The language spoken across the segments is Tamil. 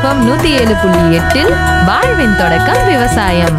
எஃப்எம் நூத்தி ஏழு புள்ளி எட்டில் வாழ்வின் தொடக்கம் விவசாயம்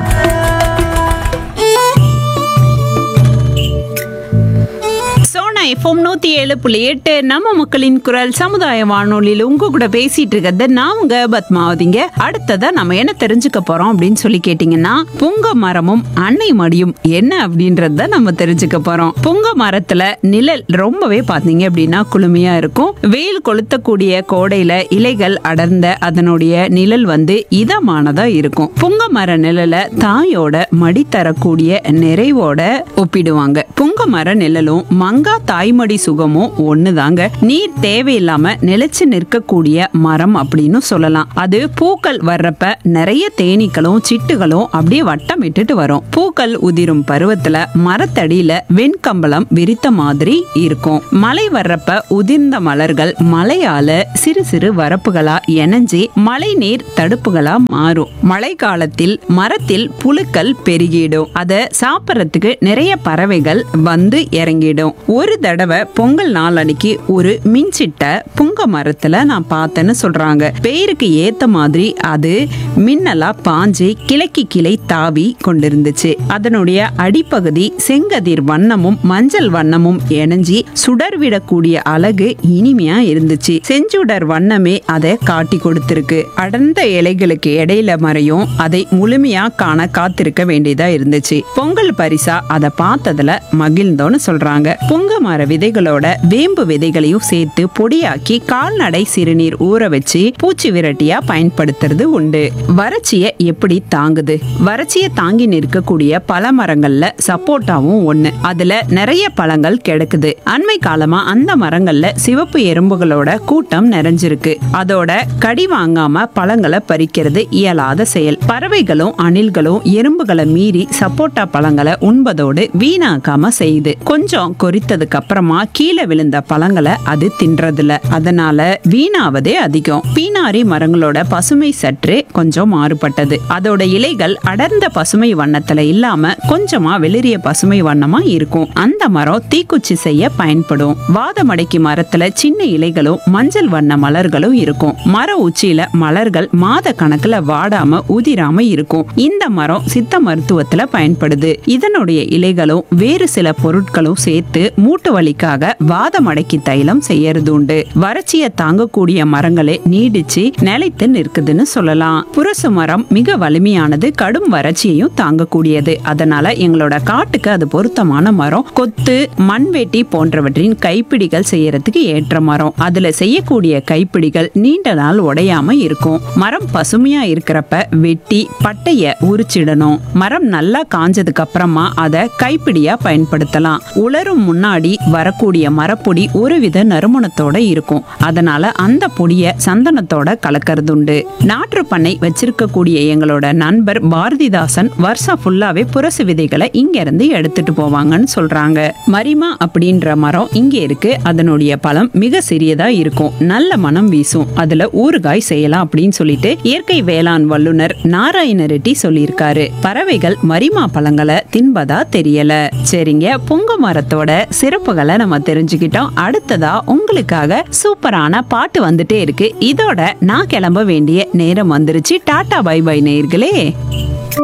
சோனா எஃப்எம் நூத்தி ஏழு புள்ளி எட்டு நம்ம மக்களின் குரல் சமுதாய வானொலியில் உங்க கூட பேசிட்டு இருக்கிறது நான் உங்க பத்மாவதிங்க அடுத்ததா நம்ம என்ன தெரிஞ்சுக்க போறோம் அப்படின்னு சொல்லி கேட்டீங்கன்னா புங்க மரமும் அன்னை மடியும் என்ன அப்படின்றத நம்ம தெரிஞ்சுக்க போறோம் புங்க மரத்துல நிழல் ரொம்பவே பாத்தீங்க அப்படின்னா குளுமையா இருக்கும் வெயில் கொளுத்தக்கூடிய கோடையில இலைகள் அடர்ந்த அதனுடைய நிழல் வந்து இதமானதா இருக்கும் புங்க மர நிழலை தாயோட மடி தரக்கூடிய நிறைவோட ஒப்பிடுவாங்க புங்க மர நிழலும் மங்கா தாய்மடி சுகமும் ஒண்ணுதாங்க நீர் தேவையில்லாம நிலைச்சு நிற்கக்கூடிய மரம் அப்படின்னு சொல்லலாம் அது பூக்கள் வர்றப்ப நிறைய தேனீக்களும் சிட்டுகளும் அப்படியே வட்டமிட்டுட்டு வரும் பூக்கள் உதிரும் பருவத்துல மரத்தடியில வெண்கம்பளம் விரித்த மாதிரி இருக்கும் மழை வர்றப்ப உதிர்ந்த மலர்கள் மழையால சிறு சிறு வரப்புகளா இணைஞ்சு மழை நீர் தடுப்புகளா மாறும் மழை காலத்தில் மரத்தில் புழுக்கள் பெருகிடும் அத சாப்பிடறதுக்கு நிறைய பறவைகள் வந்து இறங்கிடும் ஒரு தடவை பொங்கல் நாள் அன்னைக்கு ஒரு மின்சிட்ட புங்க மரத்துல நான் பார்த்தேன்னு சொல்றாங்க பெயருக்கு ஏத்த மாதிரி அது மின்னலா பாஞ்சு கிழக்கு கிளை தாவி கொண்டிருந்துச்சு அதனுடைய அடிப்பகுதி செங்கதிர் வண்ணமும் மஞ்சள் வண்ணமும் இணைஞ்சி சுடர் விடக்கூடிய அழகு இனிமையா இருந்துச்சு செஞ்சுடர் வண்ணமே அதை காட்டி கொடுத்திருக்கு அடர்ந்த இலைகளுக்கு இடையில மறையும் அதை முழுமையா காண காத்திருக்க வேண்டியதா இருந்துச்சு பொங்கல் பரிசா அதை பார்த்ததுல மகிழ்ந்தோன்னு சொல்றாங்க புங்க மர விதைகளோட வேம்பு விதைகளையும் சேர்த்து பொடியாக்கி கால்நடை சிறுநீர் ஊற வச்சு பூச்சி விரட்டியா பயன்படுத்துறது உண்டு வறட்சிய எப்படி தாங்குது வறட்சியை தாங்கி நிற்கக்கூடிய பல மரங்கள்ல சப்போட்டாவும் ஒண்ணு அதுல நிறைய பழங்கள் கிடைக்குது அண்மை காலமா அந்த மரங்கள்ல சிவப்பு எறும்புகளோட கூட்டம் நிறைஞ்சிருக்கு அதோட கடி வாங்காம பழங்களை பறிக்கிறது இயலாத செயல் பறவைகளும் அணில்களும் எறும்புகளை மீறி சப்போட்டா பழங்களை உண்பதோடு வீணாக்காம செய்யுது கொஞ்சம் கொறித்ததுக்கு அப்புறமா கீழே விழுந்த பழங்களை அது தின்றதில்ல அதனால வீணாவதே அதிகம் பீனாரி மரங்களோட பசுமை சற்று கொஞ்சம் மாறுபட்டது அதோட இலைகள் அடர்ந்த பசுமை வண்ணத்துல இல்லாம கொஞ்சமா வெளிரிய பசுமை வண்ணமா இருக்கும் அந்த மரம் தீக்குச்சி செய்ய பயன்படும் வாதமடைக்கு மரத்துல சின்ன இலைகளும் மஞ்சள் வண்ண மலர்களும் இருக்கும் மர உச்சியில மலர்கள் மாத கணக்குல வாடாம உதிராம இருக்கும் இந்த மரம் சித்த மருத்துவத்துல பயன்படுது இதனுடைய இலைகளும் வேறு சில பொருட்களும் சேர்த்து மூட்டு வலிக்காக வாதமடைக்கு தைலம் செய்யறது உண்டு வறட்சியை தாங்கக்கூடிய மரங்களே நீடிச்சு நிலைத்து நிற்குதுன்னு சொல்லலாம் புரசு மரம் மிக வலிமையானது கடும் வறட்சியையும் தாங்கக்கூடியது அதனால எங்களோட காட்டுக்கு அது பொருத்தமான மரம் கொத்து மண்வெட்டி போன்றவற்றின் கைப்பிடிகள் செய்யறதுக்கு ஏற்ற மரம் அதுல செய்யக்கூடிய கைப்பிடிகள் நீண்ட நாள் உடையாம இருக்கும் மரம் பசுமையா இருக்கிறப்ப வெட்டி பட்டைய உரிச்சிடணும் மரம் நல்லா காஞ்சதுக்கு அப்புறமா அதை கைப்பிடியா பயன்படுத்தலாம் உலரும் முன்னாடி வரக்கூடிய மரப்பொடி ஒருவித நறுமணத்தோட இருக்கும் அதனால அந்த பொடிய சந்தனத்தோட கலக்கறது உண்டு நாற்று பண்ணை வச்சிருக்கக்கூடிய எங்களோட நண்பர் பாரதிதாசன் வருஷம் ஃபுல்லாவே புரசு விதைகளை இங்க இருந்து எடுத்துட்டு போவாங்கன்னு சொல்றாங்க மரிமா அப்படின்ற மரம் இங்க இருக்கு அதனுடைய பழம் மிக சிறியதா இருக்கும் நல்ல மனம் வீசும் அதுல ஊறுகாய் செய்யலாம் அப்படின்னு சொல்லிட்டு இயற்கை வேளாண் வல்லுனர் நாராயண ரெட்டி சொல்லியிருக்காரு பறவைகள் மரிமா பழங்களை தின்பதா தெரியல சரிங்க புங்க மரத்தோட சிறப்புகளை நம்ம தெரிஞ்சுக்கிட்டோம் அடுத்ததா உங்களுக்காக சூப்பரான பாட்டு வந்துட்டே இருக்கு இதோட நான் கிளம்ப வேண்டிய நேரம் வந்துருச்சு டாடா பை பை நேயர்களே